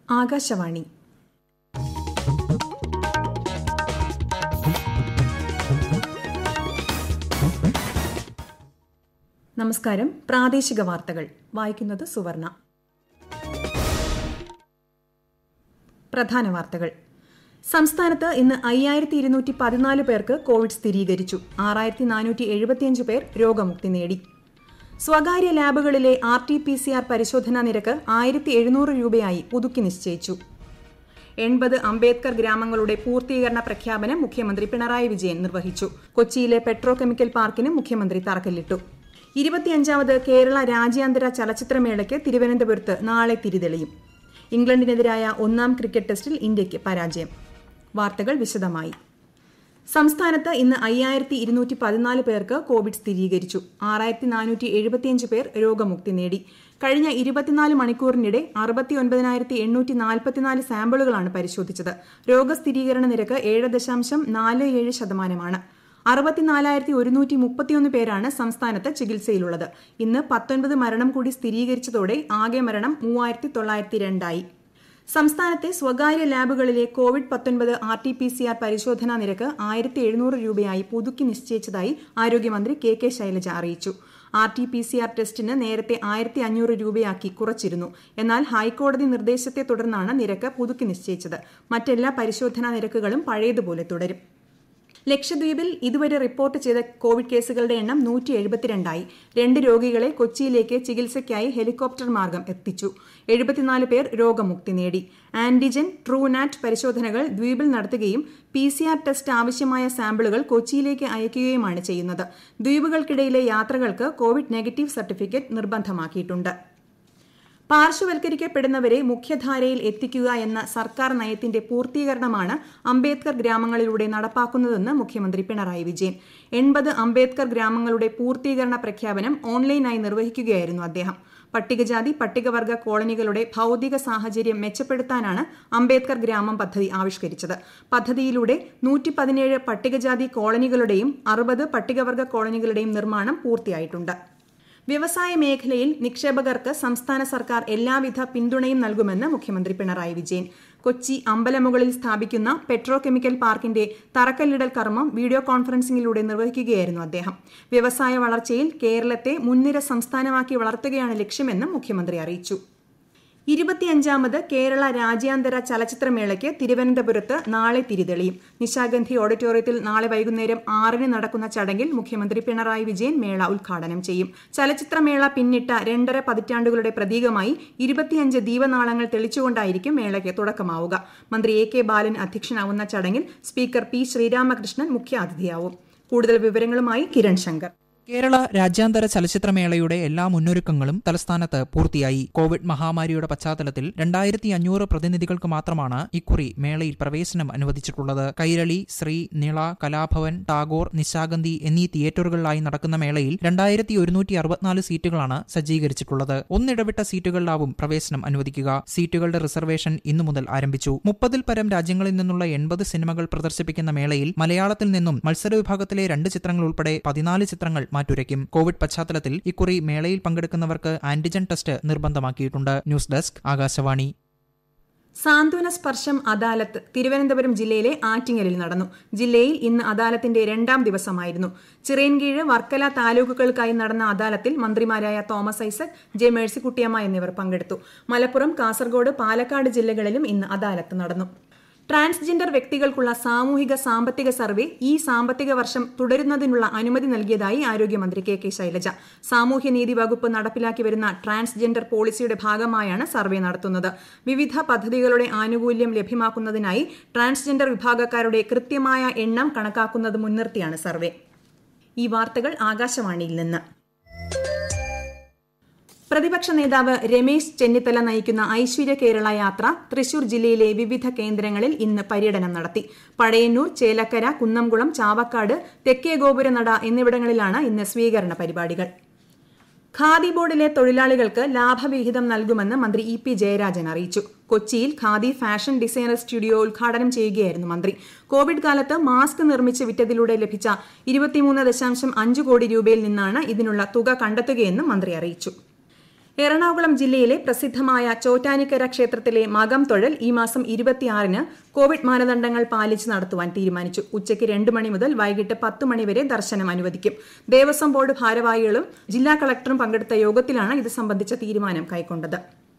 ആകാശവാണി നമസ്കാരം പ്രാദേശിക വാർത്തകൾ വായിക്കുന്നത് സുവർണ പ്രധാന വാർത്തകൾ സംസ്ഥാനത്ത് ഇന്ന് അയ്യായിരത്തി ഇരുന്നൂറ്റി പതിനാല് പേർക്ക് കോവിഡ് സ്ഥിരീകരിച്ചു ആറായിരത്തി നാനൂറ്റി എഴുപത്തിയഞ്ച് പേർ രോഗമുക്തി നേടി സ്വകാര്യ ലാബുകളിലെ R T P C R പരിശോധനാ നിരക്ക് ആയിരത്തി എഴുന്നൂറ് രൂപയായി പുതുക്കി നിശ്ചയിച്ചു എൺപത് അംബേദ്കർ ഗ്രാമങ്ങളുടെ പൂർത്തീകരണ പ്രഖ്യാപനം മുഖ്യമന്ത്രി പിണറായി വിജയൻ നിർവഹിച്ചു കൊച്ചിയിലെ പെട്രോ കെമിക്കൽ പാർക്കിന് മുഖ്യമന്ത്രി തറക്കല്ലിട്ടു ഇരുപത്തിയഞ്ചാമത് കേരള രാജ്യാന്തര ചലച്ചിത്രമേളയ്ക്ക് തിരുവനന്തപുരത്ത് നാളെ തിരിതെളിയും ഇംഗ്ലണ്ടിനെതിരായ ഒന്നാം ക്രിക്കറ്റ് ടെസ്റ്റിൽ ഇന്ത്യയ്ക്ക് പരാജയം വാർത്തകൾ വിശദമായി സംസ്ഥാനത്ത് ഇന്ന് അയ്യായിരത്തി ഇരുന്നൂറ്റി പതിനാല് പേർക്ക് കോവിഡ് സ്ഥിരീകരിച്ചു ആറായിരത്തി നാനൂറ്റി എഴുപത്തിയഞ്ച് പേർ രോഗമുക്തി നേടി കഴിഞ്ഞ ഇരുപത്തിനാല് മണിക്കൂറിനിടെ അറുപത്തിയൊൻപതിനായിരത്തി എണ്ണൂറ്റി നാൽപ്പത്തിനാല് സാമ്പിളുകളാണ് പരിശോധിച്ചത് രോഗസ്ഥിരീകരണ നിരക്ക് ഏഴ് ദശാംശം നാല് ഏഴ് ശതമാനമാണ് അറുപത്തിനാലായിരത്തി ഒരുന്നൂറ്റി മുപ്പത്തിയൊന്ന് പേരാണ് സംസ്ഥാനത്ത് ചികിത്സയിലുള്ളത് ഇന്ന് പത്തൊൻപത് മരണം കൂടി സ്ഥിരീകരിച്ചതോടെ ആകെ മരണം മൂവായിരത്തി തൊള്ളായിരത്തി രണ്ടായി സംസ്ഥാനത്തെ സ്വകാര്യ ലാബുകളിലെ കോവിഡ് പത്തൊൻപത് R T P C R പരിശോധനാ നിരക്ക് ആയിരത്തി എഴുന്നൂറ് രൂപയായി പുതുക്കി നിശ്ചയിച്ചതായി ആരോഗ്യമന്ത്രി കെ കെ ശൈലജ അറിയിച്ചു R T P C R ടെസ്റ്റിന് നേരത്തെ ആയിരത്തി അഞ്ഞൂറ് രൂപയാക്കി കുറച്ചിരുന്നു എന്നാൽ ഹൈക്കോടതി നിർദ്ദേശത്തെ തുടർന്നാണ് നിരക്ക് പുതുക്കി നിശ്ചയിച്ചത് മറ്റെല്ലാ പരിശോധനാ നിരക്കുകളും പഴയതുപോലെ തുടരും ലക്ഷദ്വീപിൽ ഇതുവരെ റിപ്പോർട്ട് ചെയ്ത കോവിഡ് കേസുകളുടെ എണ്ണം നൂറ്റി എഴുപത്തിരണ്ടായി രണ്ട് രോഗികളെ കൊച്ചിയിലേക്ക് ചികിത്സയ്ക്കായി ഹെലികോപ്റ്റർ മാർഗം എത്തിച്ചു എഴുപത്തിനാല് പേർ രോഗമുക്തി നേടി ആന്റിജൻ ട്രൂനാറ്റ് പരിശോധനകൾ ദ്വീപിൽ നടത്തുകയും പി സി ആർ ടെസ്റ്റ് ആവശ്യമായ സാമ്പിളുകൾ കൊച്ചിയിലേക്ക് അയക്കുകയുമാണ് ചെയ്യുന്നത് ദ്വീപുകൾക്കിടയിലെ യാത്രകൾക്ക് കോവിഡ് നെഗറ്റീവ് സർട്ടിഫിക്കറ്റ് നിർബന്ധമാക്കിയിട്ടുണ്ട് പാർശ്വവൽക്കരിക്കപ്പെടുന്നവരെ മുഖ്യധാരയിൽ എത്തിക്കുക എന്ന സർക്കാർ നയത്തിന്റെ പൂർത്തീകരണമാണ് അംബേദ്കർ ഗ്രാമങ്ങളിലൂടെ നടപ്പാക്കുന്നതെന്ന് മുഖ്യമന്ത്രി പിണറായി വിജയൻ എൺപത് അംബേദ്കർ ഗ്രാമങ്ങളുടെ പൂർത്തീകരണ പ്രഖ്യാപനം ഓൺലൈനായി നിർവഹിക്കുകയായിരുന്നു അദ്ദേഹം പട്ടികജാതി പട്ടികവർഗ കോളനികളുടെ ഭൌതിക സാഹചര്യം മെച്ചപ്പെടുത്താനാണ് അംബേദ്കർ ഗ്രാമം പദ്ധതി ആവിഷ്കരിച്ചത് പദ്ധതിയിലൂടെ നൂറ്റി പതിനേഴ് പട്ടികജാതി കോളനികളുടെയും അറുപത് പട്ടികവർഗ കോളനികളുടെയും നിർമ്മാണം പൂർത്തിയായിട്ടുണ്ട് വ്യവസായ മേഖലയിൽ നിക്ഷേപകർക്ക് സംസ്ഥാന സർക്കാർ എല്ലാവിധ പിന്തുണയും നൽകുമെന്ന് മുഖ്യമന്ത്രി പിണറായി വിജയൻ കൊച്ചി അമ്പലമുകളിൽ സ്ഥാപിക്കുന്ന പെട്രോ കെമിക്കൽ പാർക്കിന്റെ തറക്കല്ലിടൽ കർമ്മം വീഡിയോ കോൺഫറൻസിംഗിലൂടെ നിർവഹിക്കുകയായിരുന്നു അദ്ദേഹം വ്യവസായ വളർച്ചയിൽ കേരളത്തെ മുൻനിര സംസ്ഥാനമാക്കി വളർത്തുകയാണ് ലക്ഷ്യമെന്നും മുഖ്യമന്ത്രി അറിയിച്ചു ഇരുപത്തിയഞ്ചാമത് കേരള രാജ്യാന്തര ചലച്ചിത്രമേളയ്ക്ക് തിരുവനന്തപുരത്ത് നാളെ തിരിതെളിയും നിശാഗന്ധി ഓഡിറ്റോറിയത്തിൽ നാളെ വൈകുന്നേരം ആറിന് നടക്കുന്ന ചടങ്ങിൽ മുഖ്യമന്ത്രി പിണറായി വിജയൻ മേള ഉദ്ഘാടനം ചെയ്യും ചലച്ചിത്രമേള പിന്നിട്ട രണ്ടര പതിറ്റാണ്ടുകളുടെ പ്രതീകമായി ഇരുപത്തിയഞ്ച് ദീപനാളങ്ങൾ തെളിച്ചുകൊണ്ടായിരിക്കും മേളയ്ക്ക് തുടക്കമാവുക മന്ത്രി എ കെ ബാലൻ അധ്യക്ഷനാവുന്ന ചടങ്ങിൽ സ്പീക്കർ പി ശ്രീരാമകൃഷ്ണൻ മുഖ്യാതിഥിയാവും കൂടുതൽ വിവരങ്ങളുമായി കിരൺ ശങ്കർ കേരള രാജ്യാന്തര ചലച്ചിത്രമേളയുടെ എല്ലാ മുന്നൊരുക്കങ്ങളും തലസ്ഥാനത്ത് പൂർത്തിയായി കോവിഡ് മഹാമാരിയുടെ പശ്ചാത്തലത്തിൽ രണ്ടായിരത്തി അഞ്ഞൂറ് പ്രതിനിധികൾക്ക് മാത്രമാണ് ഇക്കുറി മേളയിൽ പ്രവേശനം അനുവദിച്ചിട്ടുള്ളത് കൈരളി ശ്രീ നിള കലാഭവൻ ടാഗോർ നിശാഗന്ധി എന്നീ തിയേറ്ററുകളിലായി നടക്കുന്ന മേളയിൽ രണ്ടായിരത്തി ഒരുന്നൂറ്റി അറുപത്തിനാല് സീറ്റുകളാണ് സജ്ജീകരിച്ചിട്ടുള്ളത് ഒന്നിടവിട്ട സീറ്റുകളിലാവും പ്രവേശനം അനുവദിക്കുക സീറ്റുകളുടെ റിസർവേഷൻ ഇന്നു മുതൽ ആരംഭിച്ചു മുപ്പതിൽ പരം രാജ്യങ്ങളിൽ നിന്നുള്ള എൺപത് സിനിമകൾ പ്രദർശിപ്പിക്കുന്ന മേളയിൽ മലയാളത്തിൽ നിന്നും മത്സര വിഭാഗത്തിലെ രണ്ട് ചിത്രങ്ങൾ ഉൾപ്പെടെ പതിനാല് ചിത്രങ്ങൾ മാറ്റുരയ്ക്കും കോവിഡ് പശ്ചാത്തലത്തിൽ ഇക്കുറി മേളയിൽ പങ്കെടുക്കുന്നവർക്ക് ആന്റിജൻ ടെസ്റ്റ് നിർബന്ധമാക്കിയിട്ടുണ്ട് ന്യൂസ് ഡെസ്ക് ആകാശവാണി സാന്ത്വന സ്പർശം അദാലത്ത് തിരുവനന്തപുരം ജില്ലയിലെ ആറ്റിങ്ങലിൽ നടന്നു ജില്ലയിൽ ഇന്ന് അദാലത്തിന്റെ രണ്ടാം ദിവസമായിരുന്നു ചിറയൻകീഴ് വർക്കല താലൂക്കുകൾക്കായി നടന്ന അദാലത്തിൽ മന്ത്രിമാരായ തോമസ് ഐസക് ജെ മേഴ്സിക്കുട്ടിയമ്മ എന്നിവർ പങ്കെടുത്തു മലപ്പുറം കാസർഗോഡ് പാലക്കാട് ജില്ലകളിലും ഇന്ന് അദാലത്ത് നടന്നു ട്രാൻസ്ജെൻഡർ വ്യക്തികൾക്കുള്ള സാമൂഹിക സാമ്പത്തിക സർവേ ഈ സാമ്പത്തിക വർഷം തുടരുന്നതിനുള്ള അനുമതി നൽകിയതായി ആരോഗ്യമന്ത്രി കെ കെ ശൈലജ സാമൂഹ്യനീതി വകുപ്പ് നടപ്പിലാക്കി വരുന്ന ട്രാൻസ്ജെൻഡർ പോളിസിയുടെ ഭാഗമായാണ് സർവേ നടത്തുന്നത് വിവിധ പദ്ധതികളുടെ ആനുകൂല്യം ലഭ്യമാക്കുന്നതിനായി ട്രാൻസ്ജെൻഡർ വിഭാഗക്കാരുടെ കൃത്യമായ എണ്ണം കണക്കാക്കുന്നത് മുൻനിർത്തിയാണ് സർവേ ഈ വാർത്തകൾ ആകാശവാണിയിൽ നിന്ന് പ്രതിപക്ഷ നേതാവ് രമേശ് ചെന്നിത്തല നയിക്കുന്ന ഐശ്വര്യ കേരള യാത്ര തൃശൂർ ജില്ലയിലെ വിവിധ കേന്ദ്രങ്ങളിൽ ഇന്ന് പര്യടനം നടത്തി പഴയന്നൂർ ചേലക്കര കുന്നംകുളം ചാവക്കാട് തെക്കേ ഗോപുരനട എന്നിവിടങ്ങളിലാണ് ഇന്ന് സ്വീകരണ പരിപാടികൾ ഖാദി ബോർഡിലെ തൊഴിലാളികൾക്ക് ലാഭവിഹിതം നൽകുമെന്ന് മന്ത്രി ഇ പി ജയരാജൻ അറിയിച്ചു കൊച്ചിയിൽ ഖാദി ഫാഷൻ ഡിസൈനർ സ്റ്റുഡിയോ ഉദ്ഘാടനം ചെയ്യുകയായിരുന്നു മന്ത്രി കോവിഡ് കാലത്ത് മാസ്ക് നിർമ്മിച്ച് വിറ്റതിലൂടെ ലഭിച്ച ഇരുപത്തിമൂന്ന് ദശാംശം അഞ്ച് കോടി രൂപയിൽ നിന്നാണ് ഇതിനുള്ള തുക കണ്ടെത്തുകയെന്നും മന്ത്രി അറിയിച്ചു എറണാകുളം ജില്ലയിലെ പ്രസിദ്ധമായ ചോറ്റാനിക്കര ക്ഷേത്രത്തിലെ മകം തൊഴൽ ഈ മാസം ഇരുപത്തിയാറിന് കോവിഡ് മാനദണ്ഡങ്ങൾ പാലിച്ച് നടത്തുവാൻ തീരുമാനിച്ചു ഉച്ചയ്ക്ക് രണ്ട് മണി മുതൽ വൈകിട്ട് പത്ത് മണി വരെ ദർശനം അനുവദിക്കും ദേവസ്വം ബോർഡ് ഭാരവാഹികളും ജില്ലാ കളക്ടറും പങ്കെടുത്ത യോഗത്തിലാണ് ഇത് സംബന്ധിച്ച തീരുമാനം കൈക്കൊണ്ടത്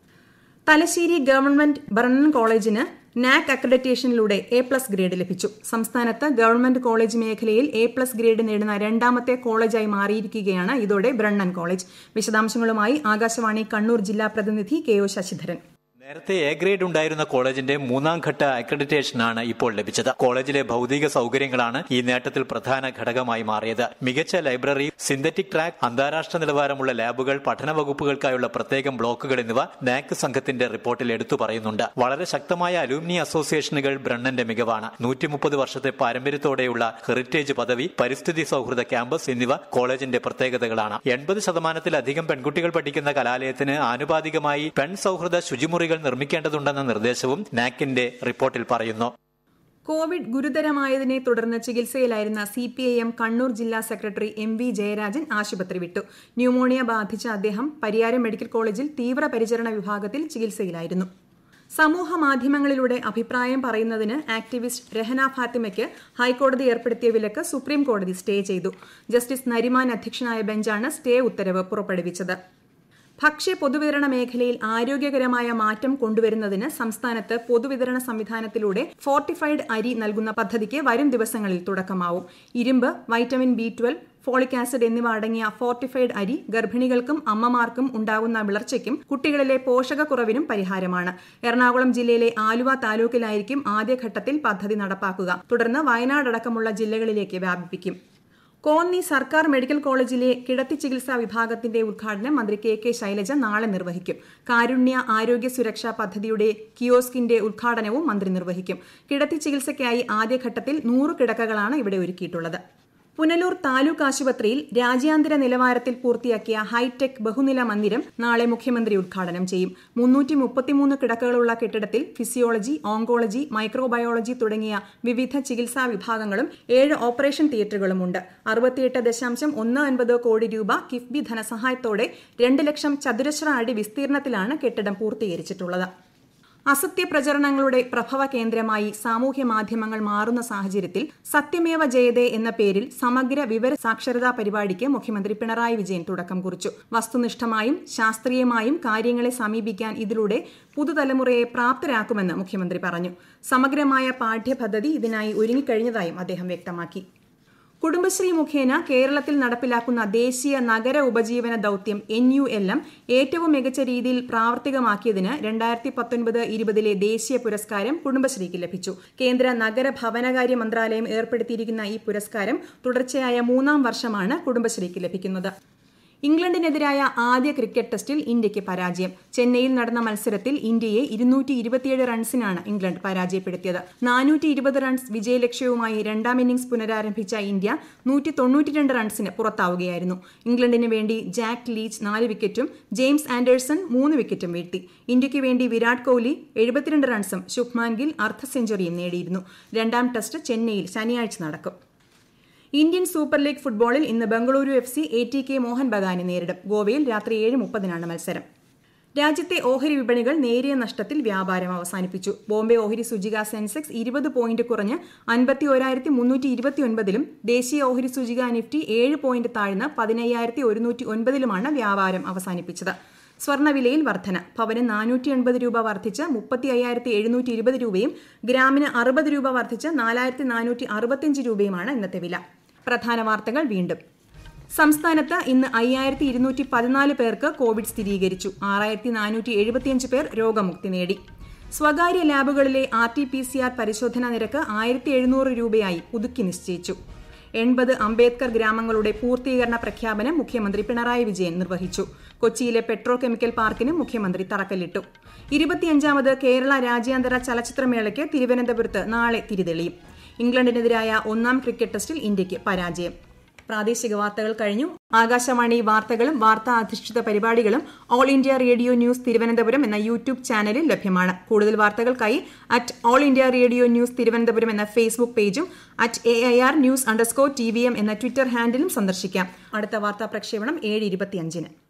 തലശ്ശേരി ഗവൺമെന്റ് ബ്രണ്ണൻ കോളേജിന് നാക് അക്രഡിറ്റേഷനിലൂടെ എ പ്ലസ് ഗ്രേഡ് ലഭിച്ചു സംസ്ഥാനത്ത് ഗവൺമെന്റ് കോളേജ് മേഖലയിൽ എ പ്ലസ് ഗ്രേഡ് നേടുന്ന രണ്ടാമത്തെ കോളേജായി മാറിയിരിക്കുകയാണ് ഇതോടെ ബ്രണ്ണൻ കോളേജ് വിശദാംശങ്ങളുമായി ആകാശവാണി കണ്ണൂർ ജില്ലാ പ്രതിനിധി കെ ഒ ശശിധരൻ നേരത്തെ എ ഗ്രേഡ് ഉണ്ടായിരുന്ന കോളേജിന്റെ മൂന്നാം ഘട്ട അക്രഡിറ്റേഷനാണ് ഇപ്പോൾ ലഭിച്ചത് കോളേജിലെ ഭൗതിക സൗകര്യങ്ങളാണ് ഈ നേട്ടത്തിൽ പ്രധാന ഘടകമായി മാറിയത് മികച്ച ലൈബ്രറി സിന്തറ്റിക് ട്രാക്ക് അന്താരാഷ്ട്ര നിലവാരമുള്ള ലാബുകൾ പഠന വകുപ്പുകൾക്കായുള്ള പ്രത്യേകം ബ്ലോക്കുകൾ എന്നിവ നാക് സംഘത്തിന്റെ റിപ്പോർട്ടിൽ എടുത്തു പറയുന്നുണ്ട് വളരെ ശക്തമായ അലൂമിനി അസോസിയേഷനുകൾ ബ്രണ്ണന്റെ മികവാണ് നൂറ്റി മുപ്പത് വർഷത്തെ പാരമ്പര്യത്തോടെയുള്ള ഹെറിറ്റേജ് പദവി പരിസ്ഥിതി സൗഹൃദ ക്യാമ്പസ് എന്നിവ കോളേജിന്റെ പ്രത്യേകതകളാണ് എൺപത് ശതമാനത്തിലധികം പെൺകുട്ടികൾ പഠിക്കുന്ന കലാലയത്തിന് ആനുപാതികമായി പെൺ സൗഹൃദ ശുചിമുറികൾ നിർമ്മിക്കേണ്ടതുണ്ടെന്ന നിർദ്ദേശവും നാക്കിന്റെ റിപ്പോർട്ടിൽ പറയുന്നു കോവിഡ് ഗുരുതരമായതിനെ തുടർന്ന് ചികിത്സയിലായിരുന്ന C P I M Kannur ജില്ലാ സെക്രട്ടറി എം വി ജയരാജൻ ആശുപത്രി വിട്ടു ന്യൂമോണിയ ബാധിച്ച അദ്ദേഹം പരിയാരം മെഡിക്കൽ കോളേജിൽ തീവ്രപരിചരണ വിഭാഗത്തിൽ ചികിത്സയിലായിരുന്നു സമൂഹ മാധ്യമങ്ങളിലൂടെ അഭിപ്രായം പറയുന്നതിന് ആക്ടിവിസ്റ്റ് രഹന ഫാത്തിമയ്ക്ക് ഹൈക്കോടതി ഏർപ്പെടുത്തിയ വിലക്ക് സുപ്രീം കോടതി സ്റ്റേ ചെയ്തു ജസ്റ്റിസ് നരിമാൻ അധ്യക്ഷനായ ബെഞ്ചാണ് സ്റ്റേ ഉത്തരവ് പുറപ്പെടുവിച്ചത് ഭക്ഷ്യ പൊതുവിതരണ മേഖലയിൽ ആരോഗ്യകരമായ മാറ്റം കൊണ്ടുവരുന്നതിന് സംസ്ഥാനത്ത് പൊതുവിതരണ സംവിധാനത്തിലൂടെ ഫോർട്ടിഫൈഡ് അരി നൽകുന്ന പദ്ധതിക്ക് വരും ദിവസങ്ങളിൽ തുടക്കമാവും ഇരുമ്പ് vitamin B twelve folic acid എന്നിവ അടങ്ങിയ ഫോർട്ടിഫൈഡ് അരി ഗർഭിണികൾക്കും അമ്മമാർക്കും ഉണ്ടാകുന്ന വിളർച്ചയ്ക്കും കുട്ടികളിലെ പോഷകക്കുറവിനും പരിഹാരമാണ് എറണാകുളം ജില്ലയിലെ ആലുവ താലൂക്കിലായിരിക്കും ആദ്യഘട്ടത്തിൽ പദ്ധതി നടപ്പാക്കുക തുടർന്ന് വയനാടടക്കമുള്ള ജില്ലകളിലേക്ക് വ്യാപിപ്പിക്കും കോന്നി സർക്കാർ മെഡിക്കൽ കോളേജിലെ കിടത്തി ചികിത്സാ വിഭാഗത്തിന്റെ ഉദ്ഘാടനം മന്ത്രി കെ കെ ശൈലജ നാളെ നിർവഹിക്കും കാരുണ്യ ആരോഗ്യ സുരക്ഷാ പദ്ധതിയുടെ കിയോസ്കിന്റെ ഉദ്ഘാടനവും മന്ത്രി നിർവഹിക്കും കിടത്തി ചികിത്സയ്ക്കായി ആദ്യഘട്ടത്തിൽ നൂറ് കിടക്കകളാണ് ഇവിടെ ഒരുക്കിയിട്ടുള്ളത് പുനലൂർ താലൂക്ക് ആശുപത്രിയിൽ രാജ്യാന്തര നിലവാരത്തിൽ പൂർത്തിയാക്കിയ ഹൈടെക് ബഹുനില മന്ദിരം നാളെ മുഖ്യമന്ത്രി ഉദ്ഘാടനം ചെയ്യും മുന്നൂറ്റി മുപ്പത്തിമൂന്ന് കിടക്കകളുള്ള കെട്ടിടത്തിൽ ഫിസിയോളജി ഓങ്കോളജി മൈക്രോബയോളജി തുടങ്ങിയ വിവിധ ചികിത്സാ വിഭാഗങ്ങളും ഏഴ് ഓപ്പറേഷൻ തിയേറ്ററുകളുമുണ്ട് അറുപത്തിയെട്ട് ദശാംശം ഒന്ന് ഒൻപത് കോടി രൂപ കിഫ്ബി ധനസഹായത്തോടെ രണ്ട് ലക്ഷം ചതുരശ്ര അടി വിസ്തീർണത്തിലാണ് കെട്ടിടം പൂർത്തീകരിച്ചിട്ടുള്ളത് അസത്യ പ്രചരണങ്ങളുടെ പ്രഭവ കേന്ദ്രമായി സാമൂഹ്യ മാധ്യമങ്ങൾ മാറുന്ന സാഹചര്യത്തിൽ സത്യമേവ ജയതേ എന്ന പേരിൽ സമഗ്ര വിവര സാക്ഷരതാ പരിപാടിക്ക് മുഖ്യമന്ത്രി പിണറായി വിജയൻ തുടക്കം കുറിച്ചു വസ്തുനിഷ്ഠമായും ശാസ്ത്രീയമായും കാര്യങ്ങളെ സമീപിക്കാൻ ഇതിലൂടെ പുതുതലമുറയെ പ്രാപ്തരാക്കുമെന്ന് മുഖ്യമന്ത്രി പറഞ്ഞു സമഗ്രമായ പാഠ്യപദ്ധതി ഇതിനായി ഒരുങ്ങിക്കഴിഞ്ഞതായും അദ്ദേഹം വ്യക്തമാക്കി കുടുംബശ്രീ മുഖേന കേരളത്തിൽ നടപ്പിലാക്കുന്ന ദേശീയ നഗര ഉപജീവന ദൌത്യം എൻ യു എൽ എം ഏറ്റവും മികച്ച രീതിയിൽ പ്രാവർത്തികമാക്കിയതിന് രണ്ടായിരത്തി പത്തൊൻപത് ഇരുപതിലെ ദേശീയ പുരസ്കാരം കുടുംബശ്രീക്ക് ലഭിച്ചു കേന്ദ്ര നഗര ഭവനകാര്യ മന്ത്രാലയം ഏർപ്പെടുത്തിയിരിക്കുന്ന ഈ പുരസ്കാരം തുടർച്ചയായ മൂന്നാം വർഷമാണ് കുടുംബശ്രീക്ക് ലഭിക്കുന്നത് ഇംഗ്ലണ്ടിനെതിരായ ആദ്യ ക്രിക്കറ്റ് ടെസ്റ്റിൽ ഇന്ത്യയ്ക്ക് പരാജയം ചെന്നൈയിൽ നടന്ന മത്സരത്തിൽ ഇന്ത്യയെ ഇരുന്നൂറ്റി ഇരുപത്തിയേഴ് റൺസിനാണ് ഇംഗ്ലണ്ട് പരാജയപ്പെടുത്തിയത് നാനൂറ്റി ഇരുപത് റൺസ് വിജയലക്ഷ്യവുമായി രണ്ടാം ഇന്നിംഗ്സ് പുനരാരംഭിച്ച ഇന്ത്യ നൂറ്റി തൊണ്ണൂറ്റിരണ്ട് റൺസിന് പുറത്താവുകയായിരുന്നു ഇംഗ്ലണ്ടിന് വേണ്ടി ജാക്ക് ലീച്ച് നാല് വിക്കറ്റും ജെയിംസ് ആൻഡേഴ്സൺ മൂന്ന് വിക്കറ്റും വീഴ്ത്തി ഇന്ത്യയ്ക്ക് വേണ്ടി വിരാട് കോഹ്ലി എഴുപത്തിരണ്ട് റൺസും ശുഭ്മാൻ ഗിൽ അർദ്ധ സെഞ്ചുറിയും നേടിയിരുന്നു രണ്ടാം ടെസ്റ്റ് ചെന്നൈയിൽ ശനിയാഴ്ച നടക്കും ഇന്ത്യൻ സൂപ്പർ ലീഗ് ഫുട്ബോളിൽ ഇന്ന് Bengaluru F C A T K Mohun ബഗാനെ നേരിടും ഗോവയിൽ രാത്രി ഏഴ് മുപ്പതിനാണ് മത്സരം രാജ്യത്തെ ഓഹരി വിപണികൾ നേരിയ നഷ്ടത്തിൽ വ്യാപാരം അവസാനിപ്പിച്ചു ബോംബെ ഓഹരി സൂചിക സെൻസെക്സ് ഇരുപത് പോയിന്റ് കുറഞ്ഞ് അൻപത്തി ഒരായിരത്തി മുന്നൂറ്റി ഇരുപത്തിയൊൻപതിലും ദേശീയ ഓഹരി സൂചിക നിഫ്റ്റി ഏഴ് പോയിന്റ് താഴ്ന്ന് പതിനയ്യായിരത്തി ഒരുന്നൂറ്റി ഒൻപതിലുമാണ് വ്യാപാരം അവസാനിപ്പിച്ചത് സ്വർണ്ണവിലയിൽ വർധന പവന് നാനൂറ്റി എൺപത് രൂപ വർദ്ധിച്ച് മുപ്പത്തി അയ്യായിരത്തി എഴുന്നൂറ്റി ഇരുപത് രൂപയും ഗ്രാമിന് അറുപത് രൂപ വർദ്ധിച്ച് നാലായിരത്തി നാനൂറ്റി അറുപത്തിയഞ്ച് രൂപയുമാണ് ഇന്നത്തെ വില പ്രധാന വാർത്തകൾ വീണ്ടും സംസ്ഥാനത്ത് ഇന്ന് അയ്യായിരത്തി ഇരുന്നൂറ്റി പതിനാല് പേർക്ക് കോവിഡ് സ്ഥിരീകരിച്ചു ആറായിരത്തി നാനൂറ്റി എഴുപത്തിയഞ്ച് പേർ രോഗമുക്തി നേടി സ്വകാര്യ ലാബുകളിലെ R T P C R പരിശോധനാ നിരക്ക് ആയിരത്തി എഴുന്നൂറ് രൂപയായി പുതുക്കി നിശ്ചയിച്ചു എൺപത് അംബേദ്കർ ഗ്രാമങ്ങളുടെ പൂർത്തീകരണ പ്രഖ്യാപനം മുഖ്യമന്ത്രി പിണറായി വിജയൻ നിർവഹിച്ചു കൊച്ചിയിലെ പെട്രോ കെമിക്കൽ പാർക്കിന് മുഖ്യമന്ത്രി തറക്കല്ലിട്ടു ഇരുപത്തിയഞ്ചാമത് കേരള രാജ്യാന്തര ചലച്ചിത്രമേളയ്ക്ക് തിരുവനന്തപുരത്ത് നാളെ തിരിതെളിയും ഇംഗ്ലണ്ടിനെതിരായ ഒന്നാം ക്രിക്കറ്റ് ടെസ്റ്റിൽ ഇന്ത്യയ്ക്ക് പരാജയം പ്രാദേശിക വാർത്തകൾ കഴിഞ്ഞു ആകാശവാണി വാർത്തകളും വാർത്താ അധിഷ്ഠിത പരിപാടികളും all India radio news Thiruvananthapuram എന്ന യൂട്യൂബ് ചാനലിൽ ലഭ്യമാണ് കൂടുതൽ വാർത്തകൾക്കായി at all India radio news Thiruvananthapuram എന്ന ഫേസ്ബുക്ക് പേജും at A I R news underscore T V M എന്ന ട്വിറ്റർ ഹാൻഡിലും സന്ദർശിക്കാം അടുത്ത വാർത്താ പ്രക്ഷേപണം ഏഴ് ഇരുപത്തിയഞ്ചിന്